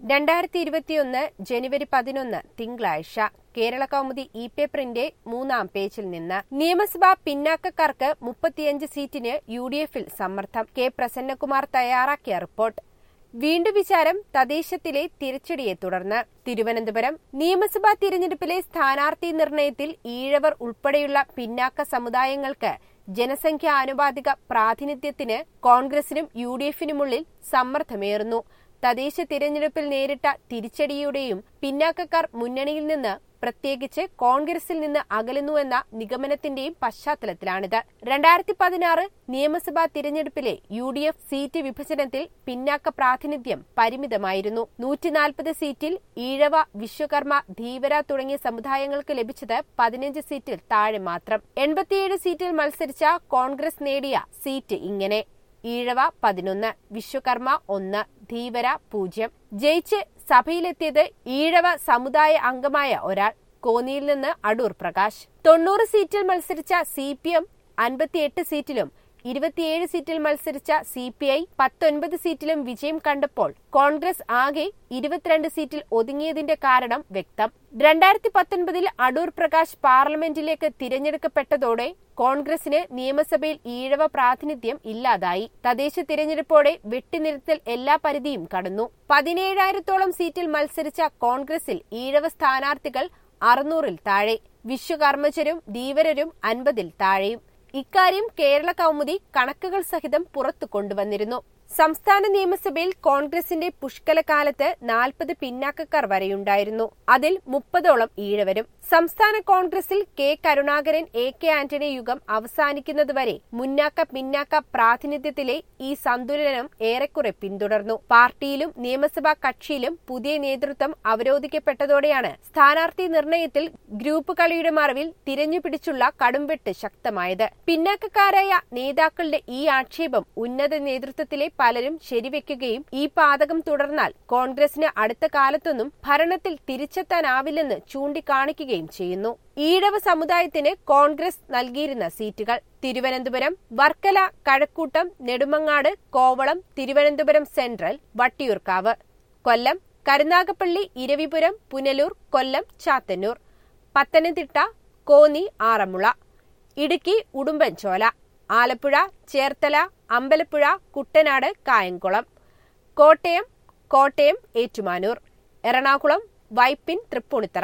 രണ്ടായിരത്തി ഇരുപത്തിയൊന്ന് ജനുവരി പതിനൊന്ന് തിങ്കളാഴ്ച കേരള കൗമുദി ഇ പേപ്പറിന്റെ മൂന്നാം പേജിൽ നിന്ന് നിയമസഭാ പിന്നാക്കക്കാർക്ക് മുപ്പത്തിയഞ്ച് സീറ്റിന് യു ഡി എഫിൽ സമ്മർദ്ദം കെ പ്രസന്നകുമാർ തയ്യാറാക്കിയ റിപ്പോർട്ട് വീണ്ടും വിചാരം തദ്ദേശത്തിലെ തിരിച്ചടിയെ തുടർന്ന് തിരുവനന്തപുരം നിയമസഭാ തിരഞ്ഞെടുപ്പിലെ സ്ഥാനാർത്ഥി നിർണയത്തിൽ ഈഴവർ ഉൾപ്പെടെയുള്ള പിന്നാക്ക സമുദായങ്ങൾക്ക് ജനസംഖ്യാ ആനുപാതിക പ്രാതിനിധ്യത്തിന് കോൺഗ്രസിനും യു ഡി എഫിനുമുള്ളിൽ സമ്മർദ്ദമേറുന്നു തദ്ദേശ തിരഞ്ഞെടുപ്പിൽ നേരിട്ട തിരിച്ചടിയുടെയും പിന്നാക്കക്കാർ മുന്നണിയിൽ നിന്ന് പ്രത്യേകിച്ച് കോൺഗ്രസിൽ നിന്ന് അകലുന്നുവെന്ന നിഗമനത്തിന്റെയും പശ്ചാത്തലത്തിലാണിത് രണ്ടായിരത്തി പതിനാറ് നിയമസഭാ തിരഞ്ഞെടുപ്പിലെ യു ഡി എഫ് സീറ്റ് വിഭജനത്തിൽ പിന്നാക്ക പ്രാതിനിധ്യം പരിമിതമായിരുന്നു നൂറ്റിനാൽപ്പത് സീറ്റിൽ ഈഴവ വിശ്വകർമ്മ ധീവര തുടങ്ങിയ സമുദായങ്ങൾക്ക് ലഭിച്ചത് പതിനഞ്ച് സീറ്റിൽ താഴെ മാത്രം എൺപത്തിയേഴ് സീറ്റിൽ മത്സരിച്ച കോൺഗ്രസ് നേടിയ സീറ്റ് ഇങ്ങനെ ഈഴവ പതിനൊന്ന് വിശ്വകർമ്മ ഒന്ന് ധീവര പൂജ്യം ജയിച്ച് സഭയിലെത്തിയത് ഈഴവ സമുദായ അംഗമായ ഒരാൾ കോന്നിയിൽ നിന്ന് അടൂർ പ്രകാശ് തൊണ്ണൂറ് സീറ്റിൽ മത്സരിച്ച സി പി എം അൻപത്തിയെട്ട് സീറ്റിലും ഇരുപത്തിയേഴ് സീറ്റിൽ മത്സരിച്ച സി പി ഐ പത്തൊൻപത് സീറ്റിലും വിജയം കണ്ടപ്പോൾ കോൺഗ്രസ് ആകെ ഇരുപത്തിരണ്ട് സീറ്റിൽ ഒതുങ്ങിയതിന്റെ കാരണം വ്യക്തം രണ്ടായിരത്തി പത്തൊൻപതിൽ അടൂർ പ്രകാശ് പാർലമെന്റിലേക്ക് തിരഞ്ഞെടുക്കപ്പെട്ടതോടെ കോൺഗ്രസിന് നിയമസഭയിൽ ഈഴവ പ്രാതിനിധ്യം ഇല്ലാതായി തദ്ദേശ തിരഞ്ഞെടുപ്പോടെ വെട്ടിനിരത്തൽ എല്ലാ പരിധിയും കടന്നു പതിനേഴായിരത്തോളം സീറ്റിൽ മത്സരിച്ച കോൺഗ്രസിൽ ഈഴവ സ്ഥാനാർത്ഥികൾ അറുന്നൂറിൽ താഴെ വിശ്വകർമ്മചരും ധീവരരും അൻപതിൽ താഴെയും ഇക്കാര്യം കേരള കൗമുദി കണക്കുകൾ സഹിതം പുറത്തു കൊണ്ടുവന്നിരുന്നു സംസ്ഥാന നിയമസഭയിൽ കോൺഗ്രസിന്റെ പുഷ്കലകാലത്ത് നാൽപ്പത് പിന്നാക്കക്കാർ വരെയുണ്ടായിരുന്നു അതിൽ മുപ്പതോളം ഈഴവരും സംസ്ഥാന കോൺഗ്രസിൽ K Karunakaran A K Antony യുഗം അവസാനിക്കുന്നതുവരെ മുന്നാക്ക പിന്നാക്ക പ്രാതിനിധ്യത്തിലെ ഈ സന്തുലനം ഏറെക്കുറെ പിന്തുടർന്നു പാർട്ടിയിലും നിയമസഭാ കക്ഷിയിലും പുതിയ നേതൃത്വം അവരോധിക്കപ്പെട്ടതോടെയാണ് സ്ഥാനാർത്ഥി നിർണയത്തിൽ ഗ്രൂപ്പ് കളിയുടെ മറവിൽ തിരഞ്ഞുപിടിച്ചുള്ള കടുംവെട്ട് ശക്തമായത് പിന്നാക്കക്കാരായ നേതാക്കളുടെ ഈ ആക്ഷേപം ഉന്നത നേതൃത്വത്തിലെ പലരും ശരിവെക്കുകയും ഈ പാതകം തുടർന്നാൽ കോൺഗ്രസിന് അടുത്ത കാലത്തൊന്നും ഭരണത്തിൽ തിരിച്ചെത്താനാവില്ലെന്ന് ചൂണ്ടിക്കാണിക്കുകയും ചെയ്യുന്നു ഈഴവ സമുദായത്തിന് കോൺഗ്രസ് നൽകിയിരുന്ന സീറ്റുകൾ തിരുവനന്തപുരം വർക്കല കഴക്കൂട്ടം നെടുമങ്ങാട് കോവളം തിരുവനന്തപുരം സെൻട്രൽ വട്ടിയൂർക്കാവ് കൊല്ലം കരുനാഗപ്പള്ളി ഇരവിപുരം പുനലൂർ കൊല്ലം ചാത്തന്നൂർ പത്തനംതിട്ട കോന്നി ആറന്മുള ഇടുക്കി ഉടുമ്പൻചോല ആലപ്പുഴ ചേർത്തല അമ്പലപ്പുഴ കുട്ടനാട് കായംകുളം കോട്ടയം കോട്ടയം ഏറ്റുമാനൂർ എറണാകുളം വൈപ്പിൻ തൃപ്പൂണിത്തറ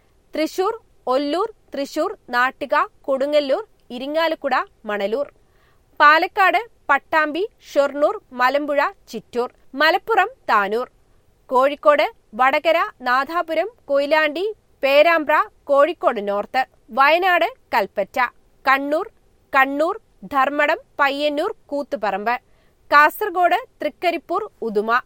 തൃശൂർ ഒല്ലൂർ തൃശൂർ നാട്ടിക കൊടുങ്ങല്ലൂർ ഇരിങ്ങാലക്കുട മണലൂർ പാലക്കാട് പട്ടാമ്പി ഷൊർണൂർ മലമ്പുഴ ചിറ്റൂർ മലപ്പുറം താനൂർ കോഴിക്കോട് വടകര നാഥാപുരം കൊയിലാണ്ടി പേരാമ്പ്ര കോഴിക്കോട് നോർത്ത് വയനാട് കൽപ്പറ്റ കണ്ണൂർ കണ്ണൂർ ധർമ്മടം പയ്യന്നൂർ കൂത്തുപറമ്പ് കാസർഗോഡ് തൃക്കരിപ്പൂർ ഉദുമ